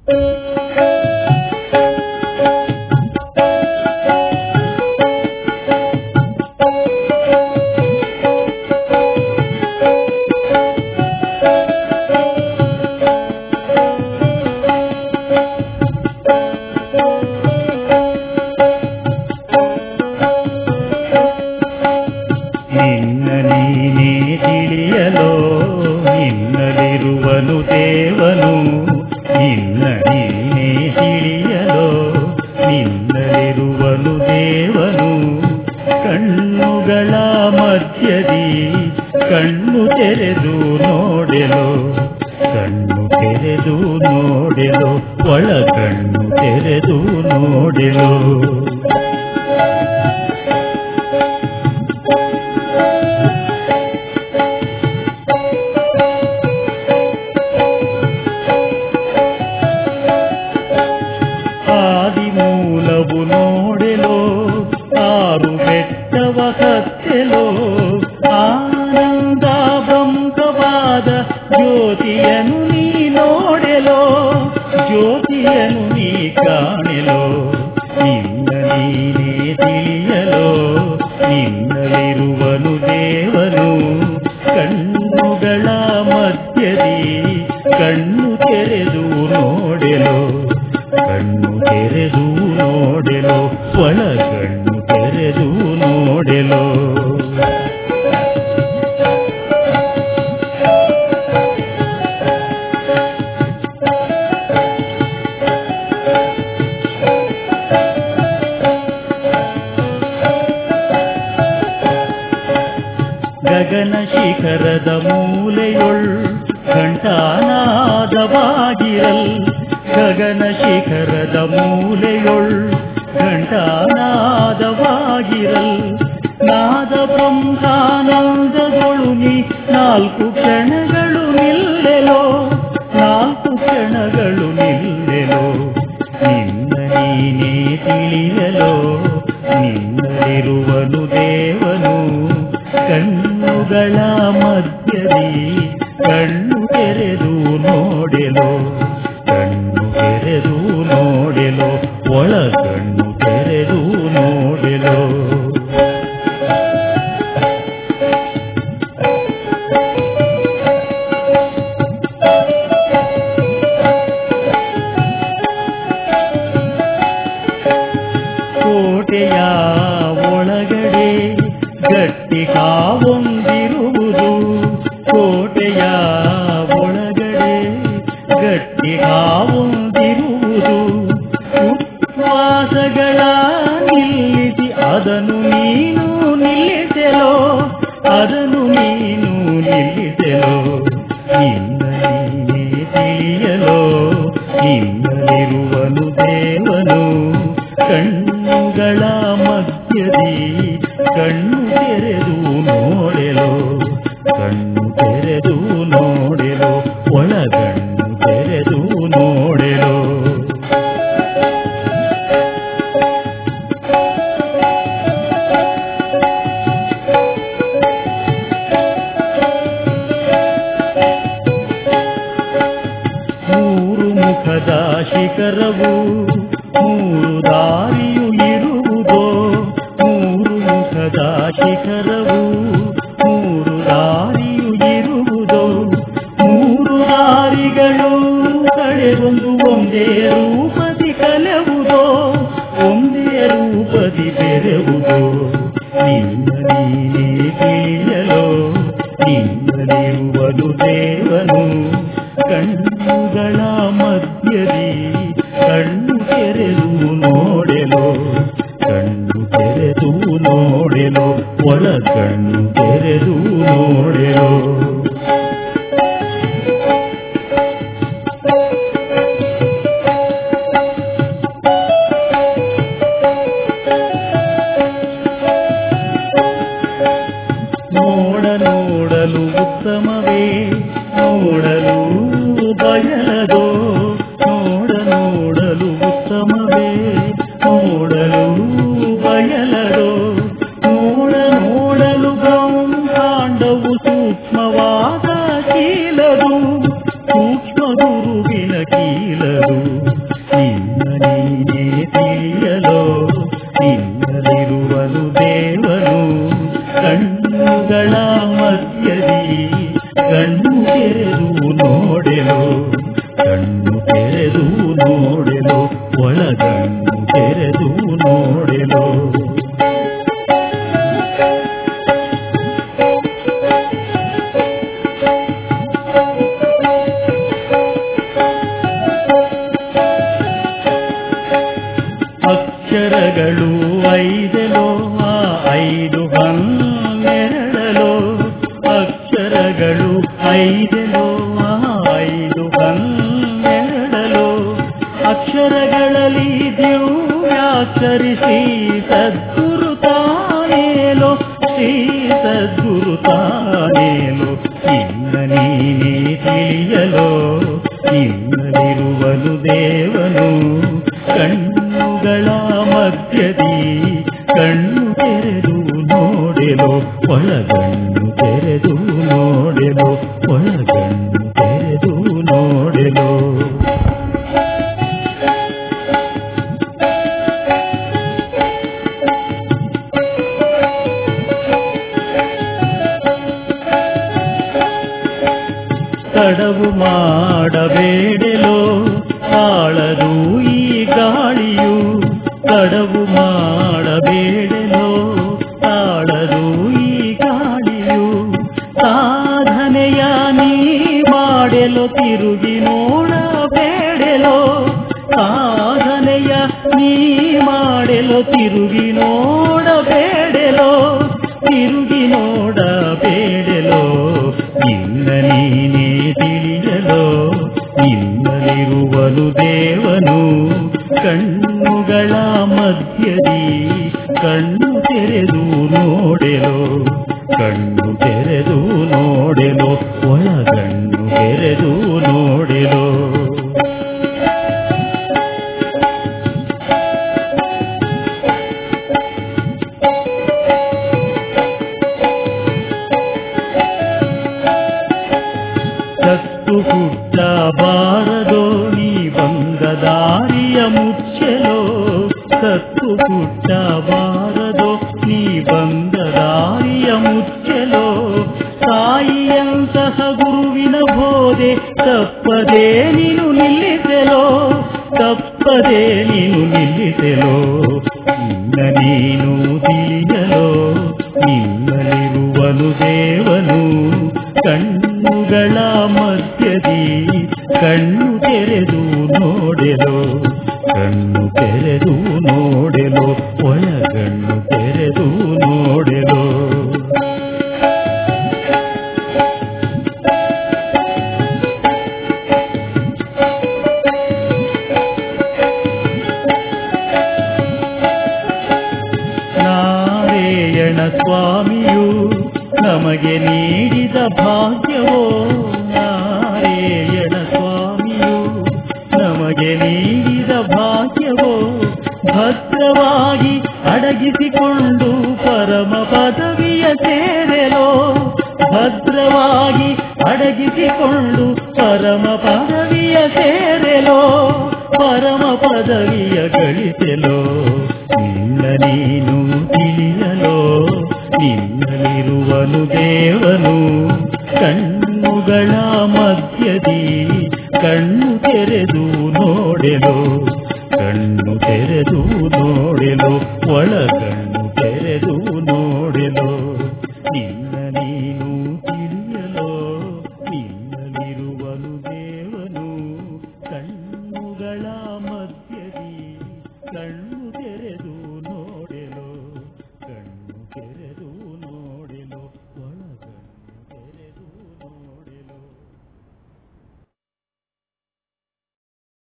ನಿನ್ನ ನೀನೇ ತಿಳಿಯಲೋ ನಿನ್ನಲಿರುವನು ದೇವನು ನಿನ್ನ ನೀನೇ ತಿಳಿಯಲೋ ನಿನ್ನಲಿರುವನು ದೇವನು ಕಣ್ಣುಗಳ ಮಧ್ಯದಿ ಕಣ್ಣು ತೆರೆದು ನೋಡೆಲೋ ಕಣ್ಣು ತೆರೆದು ನೋಡೆಲೋ ಒಳ ಕಣ್ಣು ತೆರೆದು ನೋಡೆಲೋ ಆದಿಮೂಲವು ನೋಡೆಲೋ ಆರು ಬೆಟ್ಟವ ಕತ್ತೆಲೋ ಆನಂದ ಬಂಕವಾದ ಜ್ಯೋತಿಯನು ನೀ ನೋಡೆಲೋ ಜ್ಯೋತಿಯನು ನೀ ಕಾಣೆಲೋ ನಿನ್ನ ನೀನೇ ತಿಳಿಯಲೋ ನಿನ್ನಲಿರುವನು ದೇವನು ಕಣ್ಣುಗಳ ಮಧ್ಯದಿ ಕಣ್ಣು ತೆರೆದು ನೋಡೆಲೋ ಕಣ್ಣು ತೆರೆದು ನೋಡೆಲೋ ಒಳ ಕಣ್ಣು ತೆರೆದು ನೋಡೆಲೋ ಗಗನ ಶಿಖರದ ಮೂಲೆಯೊಳ್ ಘಂಟಾನಾದವಾಗಿರಲ್ ಗಗನ ಶಿಖರದ ಮೂಲೆಯೊಳ್ ಘಂಟಾನಾದವಾಗಿರಲ್ ನಾದ ಬ್ರಹ್ಮಾನಂದದೊಳು ನೀ ನಾಲ್ಕು ಕ್ಷಣಗಳು ನಿಲ್ಲೆಲೋ ನಾಲ್ಕು ಕ್ಷಣಗಳು ನಿಲ್ಲೆಲೋ ನಿನ್ನ ನೀನೇ ತಿಳಿಯಲೋ ನಿನ್ನಲಿರುವನು ದೇವನು ಕಣ್ಣುಗಳ ಮಧ್ಯದಿ ಕಣ್ಣು ತೆರೆದು ನೋಡೆಲೋ ಕಣ್ಣು ತೆರೆದು ನೋಡೆಲೋ ಒಳ ಕಣ್ಣು ತೆರೆದು ನೋಡೆಲೋ ಕೋಟೆಯ ಒಳಗಡೆ ಗಟ್ಟಿ ಕಾವೊಂದಿರುವುದು ಕೋಟೆಯ ಒಳಗಡೆ ಗಟ್ಟಿ ಕಾವೊಂದಿರುವುದು ಉಚ್ಛ್ವಾಸಗಳ ನಿಲ್ಲಿಸಿ ಅದನ್ನು ನೀನು ನಿಲ್ಲಿಸೆಲೋ ಅದನ್ನು ನೀನು ನಿಲ್ಲಿಸೆಲೋ ನಿನ್ನ ನೀನೇ ತಿಳಿಯಲೋ ನಿನ್ನಲಿರುವನು ದೇವನು ಕಣ್ಣುಗಳ ಮಧ್ಯದಿ ಕಣ್ಣು ತೆರೆದು ನೋಡೆಲೋ ಕಣ್ಣು ತೆರೆದು ನೋಡೆಲೋ ಒಳಗಣ್ಣು ತೆರೆದು ನೋಡೆಲೋ ಮೂರು ಮುಖದ ಶಿಖರವು ಮೂರು ದಾರಿಯು ಇರುವುದೋ ಮೂರು ಮುಖದ ಶಿಖರವು ಮೂರು ದಾರಿಯು ಇರುವುದೋ ಮೂರು ದಾರಿಗಳು ಕಳೆದೊಂದು ಒಂದೇ ರೂಪದಿ ಕಲೆವುದೋ ಒಂದೇ ರೂಪದಿ ಬೆರೆವುದೋ ನಿನ್ನ ನೀನೇ ತಿಳಿಯಲೋ ನಿನ್ನಲಿರುವನು ದೇವನು ಕಣ್ಣುಗಳ ಮಧ್ಯದಿ ಕಣ್ಣು ತೆರೆದು ನೋಡೆಲೋ ಕಣ್ಣು ತೆರೆದು ನೋಡೆಲೋ ಒಳ ಕಣ್ಣು ತೆರೆದು ನೋಡೆಲೋ ನೋಡ ನೋಡಲು ಉತ್ತಮವೇ ನೋಡಲು ಬಯಲದೋ ನೋಡ ನೋಡಲು ಉತ್ತಮವೇ ನೋಡಲು ಬಯಲದೋ ನೋಡ ನೋಡಲು ಬ್ರಹ್ಮಾಂಡವು ಸೂಕ್ಷ್ಮವಾದ ಶೀಲದು ಸೂಕ್ಷ್ಮ ಸೂಕ್ಷ್ಮ ಗುರುವಿನ ಕೀಲರು ನಿನ್ನ ನೀನೇ ತಿಳಿಯಲೋ ನಿನ್ನಲಿರುವನು ದೇವನು ಕಣ್ಣುಗಳ ಮಧ್ಯದಿ ಕಣ್ಣು ತೆರೆದು ನೋಡೆಲು ಕಣ್ಣು ತೆರೆದು ನೋಡೆಲು ಒಳಗಣ್ಣು ತೆರೆದು ನೋಡೆಲು ಅಕ್ಷರಗಳು ಐದಲೋ ಆ ಐದು ಹನ್ನೆರಡಲೋ ಅಕ್ಷರಗಳು ಐದಲೋ ಆ ಐದು ಹನ್ನೆರಡಲೋ ಅಕ್ಷರಗಳಲ್ಲಿ ದಿವ್ಯಾಕ್ಷರಿಸಿ ಸದ್ಗುರು ತಾನೇಲೋ ಶ್ರೀ ಸದ್ಗುರು ತಾನೇಲೋ ಇನ್ನ ನೀನೇ ತಿಳಿಯಲೋ ನಿನ್ನಲಿರುವನು ದೇವನು ಕಣ್ಣುಗಳ ಮಧ್ಯದಿ ಕಣ್ಣು ತೆರೆದು ನೋಡೆಲೋ ಒಳಗಣ್ಣು ತೆರೆದು ನೋಡೆಲೋ ಒಳಗಣ್ಣು ತೆರೆದು ನೋಡೆಲೋ ತಡವು ಮಾಡಬೇಡಲೋ ಆಳದು ಈ ಗಾಳಿಯು ತಡವು ಮಾಡಬೇಡಲೋ ಆಳದು ಈ ಗಾಳಿಯು ಸಾಧನೆಯ ನೀ ಮಾಡೆಲು ತಿರುಗಿ ನೋಡಬೇಡಲೋ ಸಾಧನೆಯ ನೀ ಮಾಡೆಲು ತಿರುಗಿ ನೋಡಬೇಡಲೋ ತಿರುಗಿ ನೋಡಬೇಡಲೋ ನಿನ್ನ ನೀನೇ ತಿಳಿಯಲೋ ನಿನ್ನಲಿರುವನು ದೇವನು ಕಣ್ಣುಗಳ ಮಧ್ಯದಿ ಕಣ್ಣು ತೆರೆದು ನೋಡೆಲೋ ಕಣ್ಣು ತೆರೆದು ನೋಡೆಲೋ ಒಳಗಣ್ಣು ತೆರೆದು ನೋಡೆಲೋ ಸತ್ತು ಹುಟ್ಟಬಾರದೋ ನೀ ಬಂದ ದಾರಿಯ ಮುಚ್ಚಲೋ ಸತ್ತು ಹುಟ್ಟಬಾರದೋ ನೀ ಬಂದ ದಾರಿಯ ಮುಚ್ಚಲೋ ತಾಯಿಯಂತಹ ಗುರುವಿನ ಬೋಧೆ ತಪ್ಪದೇ ನೀನು ನಿಲ್ಲಿಸಲೋ ತಪ್ಪದೇ ನೀನು ನಿಲ್ಲಿಸಲೋ ನಿನ್ನ ನೀನು ತಿಳಿಯಲೋ ನಿನ್ನಲಿರುವನು ದೇವನು ಕಣ್ಣುಗಳ ಮಧ್ಯದಿ ಕಣ್ಣು ತೆರೆದು ನೋಡೆಲೋ ಕಣ್ಣು ತೆರೆದು ನೋಡೆಲೋ ಒಳಗಣ್ಣು ತೆರೆದು ನೋಡೆಲೋ ನಾರಾಯಣ ಸ್ವಾಮಿಯು ನಮಗೆ ನೀಡಿದ ಭಾಗ್ಯವೋ ನಾರಾಯಣ ಸ್ವಾಮಿಯು ನಮಗೆ ನೀಡಿದ ಭಾಗ್ಯವೋ ಭದ್ರವಾಗಿ ಅಡಗಿಸಿಕೊಂಡು ಪರಮ ಪದವಿಯ ಸೇರೆಲೋ ಭದ್ರವಾಗಿ ಅಡಗಿಸಿಕೊಂಡು ಪರಮ ಪದವಿಯ ಸೇರೆಲೋ ಪರಮ ಪದವಿಯ ಗಳಿಸಲೋ ನಿನ್ನ ನೀನು ತಿಳಿಯಲೋ ನಿನ್ನಲಿರುವನು ದೇವನು ಕಣ್ಣುಗಳ ಮಧ್ಯದಿ ಕಣ್ಣು ತೆರೆದು ನೋಡೆಲೋ ಕಣ್ಣು ತೆರೆದು ನೋಡೆಲೋ ಒಳಗಣ್ಣು ತೆರೆದು ನೋಡೆಲೋ ನಿನ್ನ ನೀನು ತಿಳಿಯಲೋ ನಿನ್ನಲಿರುವನು ದೇವನು ಕಣ್ಣುಗಳ ಮಧ್ಯದಿ ಕಣ್ಣು ತೆರೆದು ನೋಡೆಲೋ ಕಣ್ಣು ತೆರೆದು